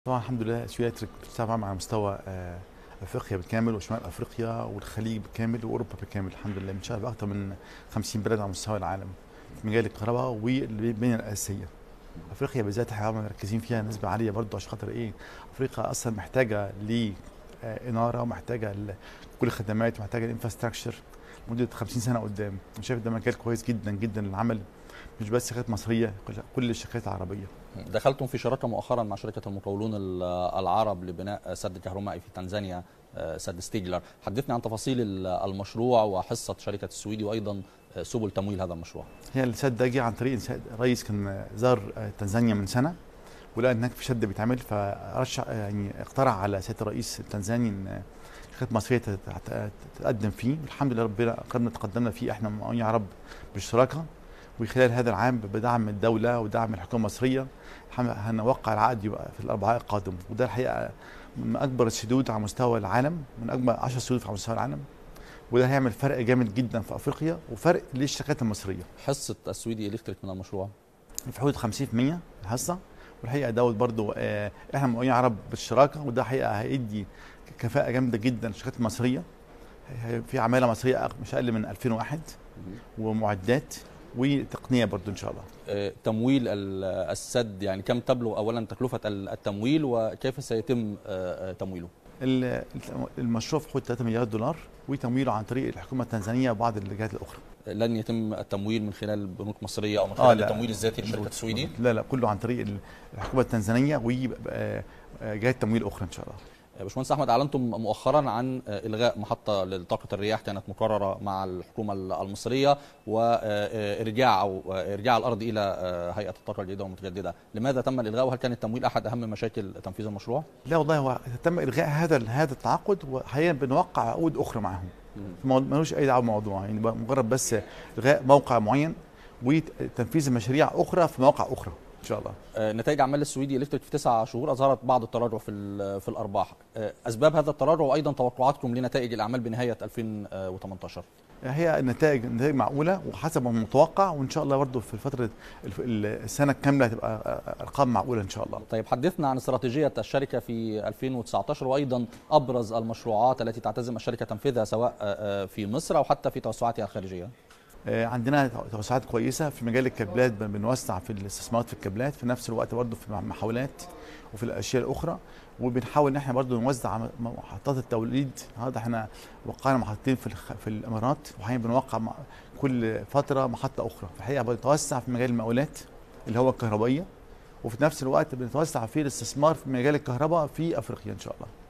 طبعا الحمد لله سويسرا بتتابع على مستوى آه، افريقيا بالكامل وشمال افريقيا والخليج بالكامل واوروبا بالكامل الحمد لله بنشتغل باكثر من 50 بلد على مستوى العالم في مجال الكهرباء والبنيه الاساسيه افريقيا بالذات احنا مركزين فيها نسبه عاليه برضه عشان خاطر ايه افريقيا اصلا محتاجه ل آه، اناره ومحتاجه ل- كل الخدمات ومحتاجه الانفراستراكشر لمده 50 سنه قدام انا شايف ده مجال كويس جدا جدا للعمل مش بس شركات مصريه كل- كل الشركات العربيه دخلتم في شراكه مؤخرا مع شركه المقاولون ال- العرب لبناء سد كهربائي في تنزانيا آه، سد ستيجلر حدثني عن تفاصيل ال- المشروع وحصه شركه السويدي وايضا آه، سبل تمويل هذا المشروع هي السد ده جه عن طريق إنسان- رئيس كان زار آه، تنزانيا من سنه ولقى هناك في شد بيتعمل فرشح يعني اقترح على سياده الرئيس التنزاني ان شركات مصريه تت- تت- تتقدم فيه والحمد لله ربنا قدرنا تقدمنا فيه احنا مع عرب بالشراكه وخلال هذا العام بدعم الدوله ودعم الحكومه المصريه هن- هنوقع العقد يبقى في الاربعاء القادم وده الحقيقه من اكبر السدود على مستوى العالم من اكبر 10 سدود على مستوى العالم وده هيعمل فرق جامد جدا في افريقيا وفرق للشركات المصريه حصه السويدي الكتريك من المشروع في حدود 50% الحصه والحقيقه دوت برضو آه، احنا مقاولين عرب بالشراكه وده حقيقه هيدي كفاءه جامده جدا للشركات المصريه هي- في عماله مصريه أق- مش اقل من 2000 واحد ومعدات وتقنيه برضو ان شاء الله آه، تمويل ال- السد يعني كم تبلغ اولا تكلفه ال- التمويل وكيف سيتم آه، آه، تمويله ال- المشروع في حدود 3 مليار دولار وتمويله عن طريق الحكومه التنزانيه وبعض الجهات الاخرى لن يتم التمويل من خلال بنوك مصريه او من آه، خلال لا. التمويل الذاتي لشركه السويدي لا لا كله عن طريق ال- الحكومه التنزانيه وجهات تمويل اخرى ان شاء الله باشمهندس احمد اعلنتم مؤخرا عن الغاء محطه لطاقه الرياح كانت مقرره مع الحكومه المصريه وارجاع او ارجاع الارض الى هيئه الطاقه الجديده والمتجدده، لماذا تم الالغاء وهل كان التمويل احد اهم مشاكل تنفيذ المشروع؟ لا والله هو تم الغاء هذا هذا التعاقد وحاليا بنوقع عقود اخرى معهم مو- ملوش اي دعوه بالموضوع يعني بقى مجرد بس الغاء موقع معين وتنفيذ مشاريع اخرى في مواقع اخرى ان شاء الله آه، نتائج اعمال السويدي الكتريك في تسعة شهور اظهرت بعض التراجع في ال- في الارباح، آه، اسباب هذا التراجع وايضا توقعاتكم لنتائج الاعمال بنهايه 2018 هي النتائج نتائج معقوله وحسب المتوقع وان شاء الله برضه في الفتره الف- السنه الكامله هتبقى ارقام معقوله ان شاء الله طيب حدثنا عن استراتيجية الشركة في 2019 وأيضا أبرز المشروعات التي تعتزم الشركة تنفيذها سواء آه، آه، في مصر أو حتى في توسعاتها الخارجية آه، عندنا توسعات كويسه في مجال الكابلات بن- بنوسع في الاستثمارات في الكابلات في نفس الوقت برضه في محاولات وفي الاشياء الاخرى وبنحاول ان احنا برضه نوزع م- محطات التوليد هذا احنا وقعنا محطتين في الخ... في الامارات وحاليا بنوقع مع كل فتره محطه اخرى في الحقيقه بنتوسع في مجال المقاولات اللي هو الكهربائيه وفي نفس الوقت بنتوسع في الاستثمار في مجال الكهرباء في افريقيا ان شاء الله